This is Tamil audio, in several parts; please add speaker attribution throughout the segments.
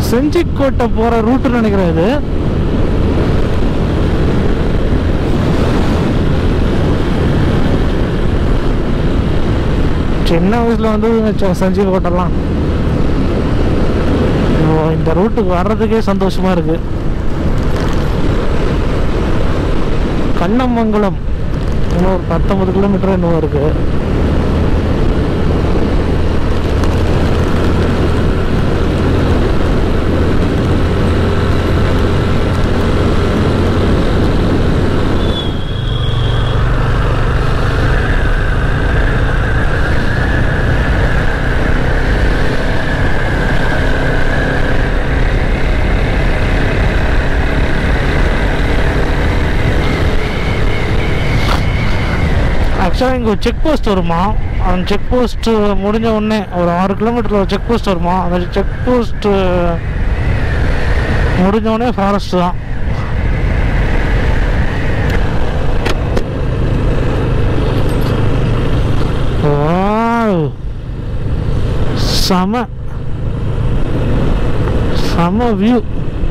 Speaker 1: செஞ்சிக்கோட்டை போகிற ரூட்டுன்னு நினைக்கிறேன் இது சின்ன வயசில் வந்து செஞ்சிக்கோட்டைலாம் ஓ, இந்த ரூட்டுக்கு வர்றதுக்கே சந்தோஷமா இருக்கு கண்ணமங்கலம் இன்னும் ஒரு பத்தொன்பது கிலோமீட்டர் இன்னும் இருக்கு ஆக்சுவலாக இங்கே ஒரு செக் போஸ்ட் வருமா அந்த செக் போஸ்ட் முடிஞ்ச உடனே ஒரு ஆறு கிலோமீட்டரில் ஒரு செக் போஸ்ட் வருமா அந்த செக் போஸ்ட் முடிஞ்ச உடனே ஃபாரஸ்ட் தான் Wow. செம செம வியூ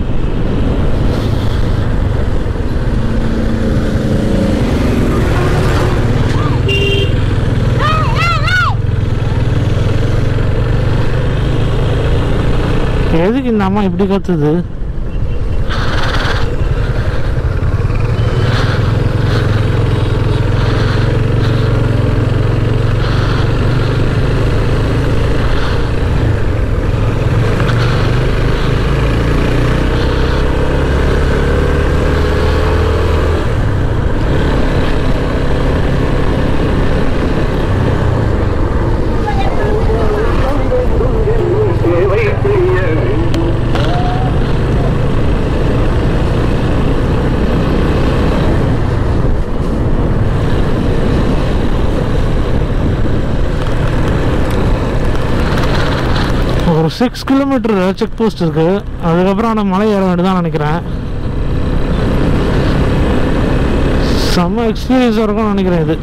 Speaker 1: எதுக்கு இந்த அம்மா இப்படி கத்துது
Speaker 2: சேவை செய்ய
Speaker 1: ஒரு சிக்ஸ் கிலோமீட்டர் செக் போஸ்ட் இருக்கு அதுக்கப்புறம் ஆனால் மலை ஏற வேண்டியதான் நினைக்கிறேன் செம்ம எக்ஸ்பீரியன்ஸாக இருக்கும்னு நினைக்கிறேன் இது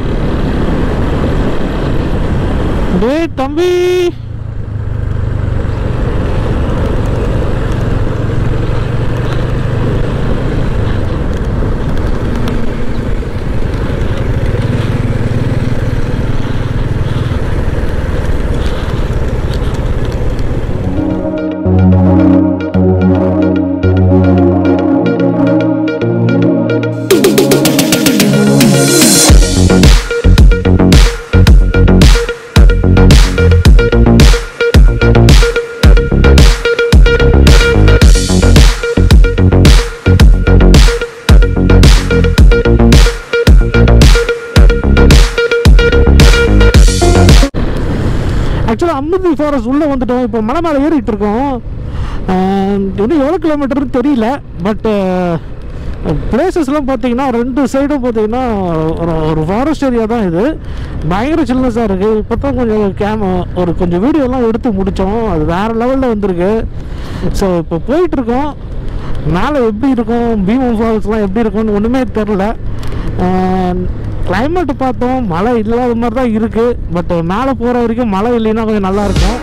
Speaker 1: டேய் தம்பி ஆக்சுவலாக அம்பதி ஃபாரஸ்ட் உள்ளே வந்துட்டோம் இப்போ மலை மேலே ஏறிட்டு இருக்கோம் ஆஹ் இன்னும் எவ்வளோ கிலோமீட்டர்னு தெரியல பட் பிளேசஸ்லாம் பார்த்தீங்கன்னா ரெண்டு சைடும் பார்த்தீங்கன்னா ஒரு ஒரு ஃபாரஸ்ட் ஏரியா தான் இது பயங்கர சில்னஸாக இருக்குது இப்போ தான் கொஞ்சம் கேம் ஒரு கொஞ்சம் வீடியோலாம் எடுத்து முடித்தோம் அது வேறு லெவலில் வந்திருக்கு ஸோ இப்போ போயிட்டுருக்கோம் மேலே எப்படி இருக்கும் பீமம் ஃபால்ஸ்லாம் எப்படி இருக்கும்னு ஒன்றுமே தெரில கிளைமேட் பார்த்தோம் மழை இல்லாத மாதிரி தான் இருக்குது பட் மேலே போகிற வரைக்கும் மழை இல்லைன்னா கொஞ்சம் நல்லா இருக்கும்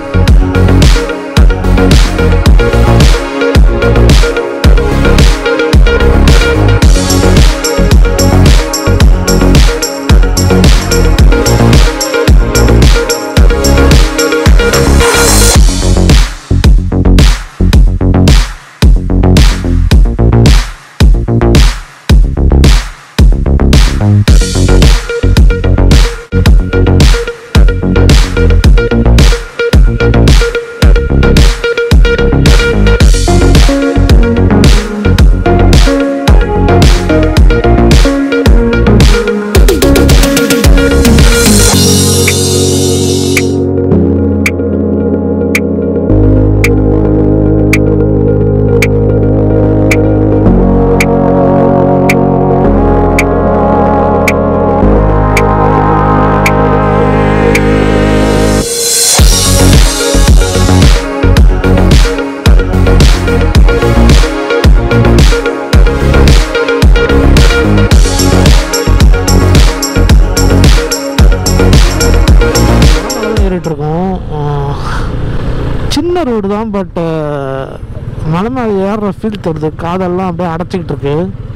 Speaker 1: நல்ல ரோடு தான் பட் மலை மேலே ஏறுற ஃபீல் தருது காதெல்லாம் அப்படியே அடைச்சிக்கிட்டு இருக்கு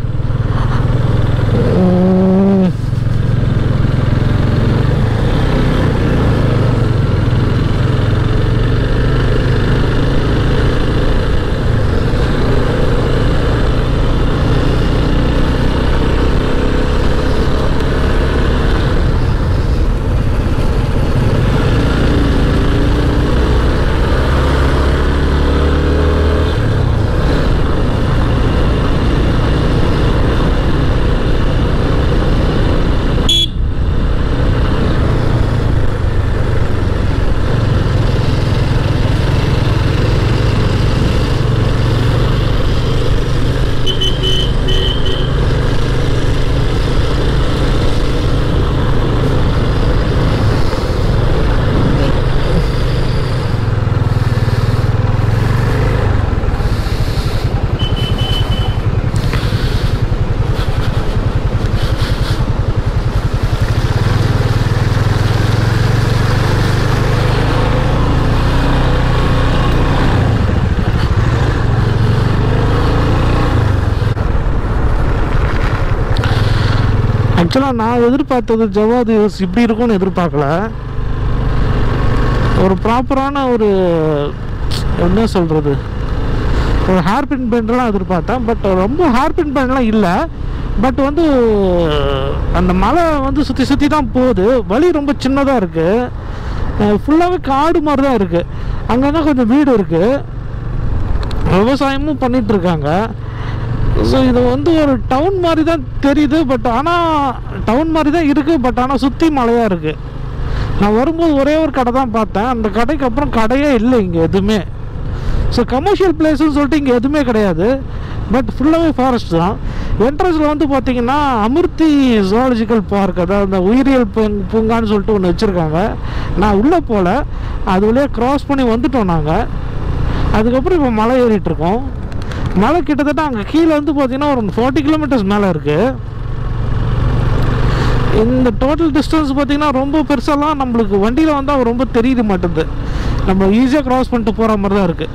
Speaker 1: உம், ஆக்சுவலாக நான் எதிர்பார்த்தது ஜவாது இப்படி இருக்கும்னு எதிர்பார்க்கல ஒரு ப்ராப்பரான ஒரு என்ன சொல்கிறது ஒரு ஹேர் பின் பேண்ட்லாம் எதிர்பார்த்தேன் பட் ரொம்ப ஹேர் பின் பேண்ட்லாம் இல்லை பட் வந்து அந்த மலை வந்து சுற்றி சுற்றி தான் போகுது வழி ரொம்ப சின்னதாக இருக்குது ஃபுல்லாகவே காடு மாதிரி தான் இருக்குது அங்கங்கே கொஞ்சம் வீடு இருக்குது விவசாயமும் பண்ணிட்டு இருக்காங்க ஸோ இது வந்து ஒரு டவுன் மாதிரி தான் தெரியுது பட் ஆனால் டவுன் மாதிரி தான் இருக்குது பட் ஆனால் சுற்றி மலையாக இருக்குது நான் வரும்போது ஒரே ஒரு கடை தான் பார்த்தேன் அந்த கடைக்கு அப்புறம் கடையே இல்லை இங்கே எதுவுமே ஸோ கமர்ஷியல் பிளேஸ்னு சொல்லிட்டு இங்கே எதுவுமே கிடையாது பட் ஃபுல்லாகவே ஃபாரஸ்ட் தான் என்ட்ரன்ஸில் வந்து பார்த்தீங்கன்னா அமிர்தி ஜுவாலஜிக்கல் பார்க் அதாவது அந்த உயிரியல் பூங்- பூங்கான்னு சொல்லிட்டு ஒன்று வச்சுருக்காங்க நான் உள்ளே போகல அது வழியாக க்ராஸ் பண்ணி வந்துட்டோம் நாங்கள் அதுக்கப்புறம் இப்போ மலை ஏறிட்டு இருக்கோம் மலை கிட்டத்தட்ட அங்கே கீழே வந்து பார்த்தீங்கன்னா ஒரு ஃபார்ட்டி கிலோமீட்டர்ஸ் மேலே இருக்குது இந்த டோட்டல் டிஸ்டன்ஸ் பார்த்தீங்கன்னா ரொம்ப பெருசாலாம் நம்மளுக்கு வண்டியில் வந்தால் ரொம்ப தெரிய மாட்டேங்குது நம்ம ஈஸியாக க்ராஸ் பண்ணிட்டு போகிற மாதிரி தான் இருக்குது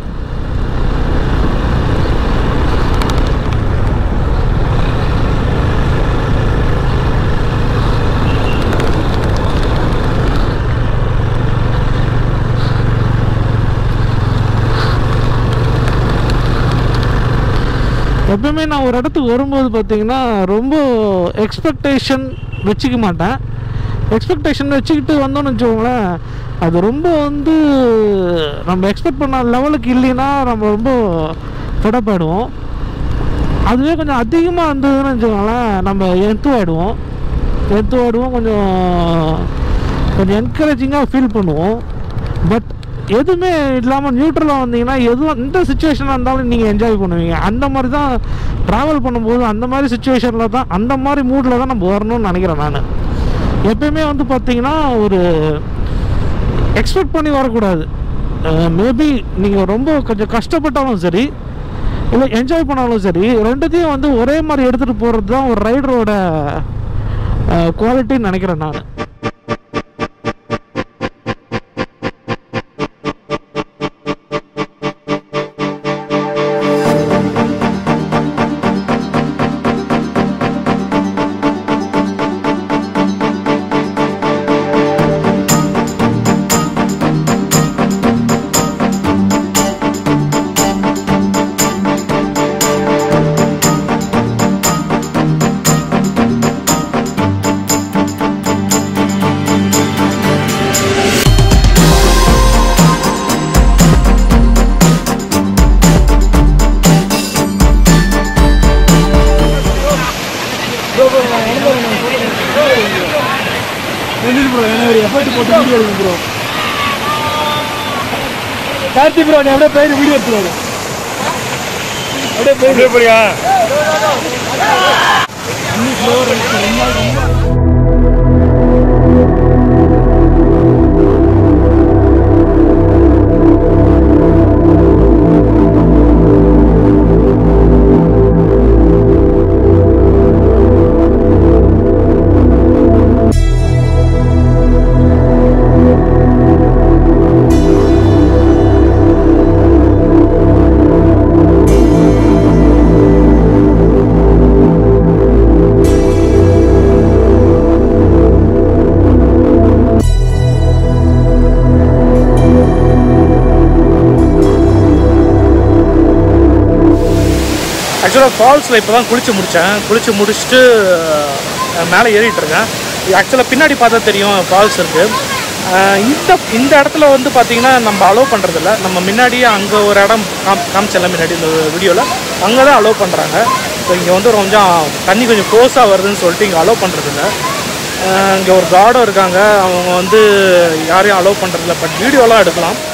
Speaker 1: எப்பவுமே நான் ஒரு இடத்துக்கு வரும்போது பார்த்தீங்கன்னா ரொம்ப எக்ஸ்பெக்டேஷன் வச்சுக்க மாட்டேன் எக்ஸ்பெக்டேஷன் வச்சுக்கிட்டு வந்தோம்னு வச்சுக்கோங்களேன் அது ரொம்ப வந்து நம்ம எக்ஸ்பெக்ட் பண்ண லெவலுக்கு இல்லைன்னா நம்ம ரொம்ப புடப்பாயிடுவோம் அதுவே கொஞ்சம் அதிகமாக இருந்ததுன்னு வச்சுக்கோங்களேன் நம்ம எத்துவாயிடுவோம் எத்துவாயிடுவோம் கொஞ்சம் கொஞ்சம் என்கரேஜிங்காக ஃபீல் பண்ணுவோம் பட் எதுவுமே இல்லாமல் நியூட்ரலாக வந்தீங்கன்னா எதுவும் எந்த சுச்சுவேஷனாக இருந்தாலும் நீங்கள் என்ஜாய் பண்ணுவீங்க அந்த மாதிரி தான் ட்ராவல் பண்ணும்போது அந்த மாதிரி சுச்சுவேஷனில் தான் அந்த மாதிரி மூடில் தான் நம்ம வரணும்னு நினைக்கிறேன் நான் எப்பயுமே வந்து பார்த்தீங்கன்னா ஒரு எக்ஸ்பெக்ட் பண்ணி வரக்கூடாது மேபி நீங்கள் ரொம்ப கொஞ்சம் கஷ்டப்பட்டாலும் சரி இல்லை என்ஜாய் பண்ணாலும் சரி ரெண்டுத்தையும் வந்து ஒரே மாதிரி எடுத்துகிட்டு போகிறது தான் ஒரு ரைடரோட குவாலிட்டின்னு நினைக்கிறேன் நான்
Speaker 3: ப்ரோ என்ன ஒரு எஃபர்ட் போட்டு வீடியோ எடுங்க ப்ரோ கார்த்தி ப்ரோ நீ அப்படியே போய் வீடியோ எடுத்துருவாரு அப்படியே போய்
Speaker 2: போறியா
Speaker 3: ஆ
Speaker 1: ஆக்சுவலாக ஃபால்ஸில் இப்போ தான் குளிச்சு முடித்தேன் குளிச்சு முடிச்சுட்டு அஹ், மேலே ஏறிட்டு இருக்கேன் ஆக்சுவலாக பின்னாடி பார்த்தா தெரியும் ஃபால்ஸ் இருக்குது இந்த இந்த இடத்துல வந்து பார்த்தீங்கன்னா நம்ம அலோவ் பண்ணுறதில்ல நம்ம முன்னாடியே அங்கே ஒரு இடம் காம் காமிச்சல முன்னாடி இந்த வீடியோவில் அங்கே தான் அலோவ் பண்ணுறாங்க ஸோ இங்கே வந்து கொஞ்சம் தண்ணி கொஞ்சம் க்ளோஸாக வருதுன்னு சொல்லிட்டு இங்கே அலோவ் பண்ணுறதில்ல இங்கே ஒரு கார்டும் இருக்காங்க அவங்க வந்து யாரையும் அலோவ் பண்ணுறதில்ல பட் வீடியோலாம் எடுக்கலாம்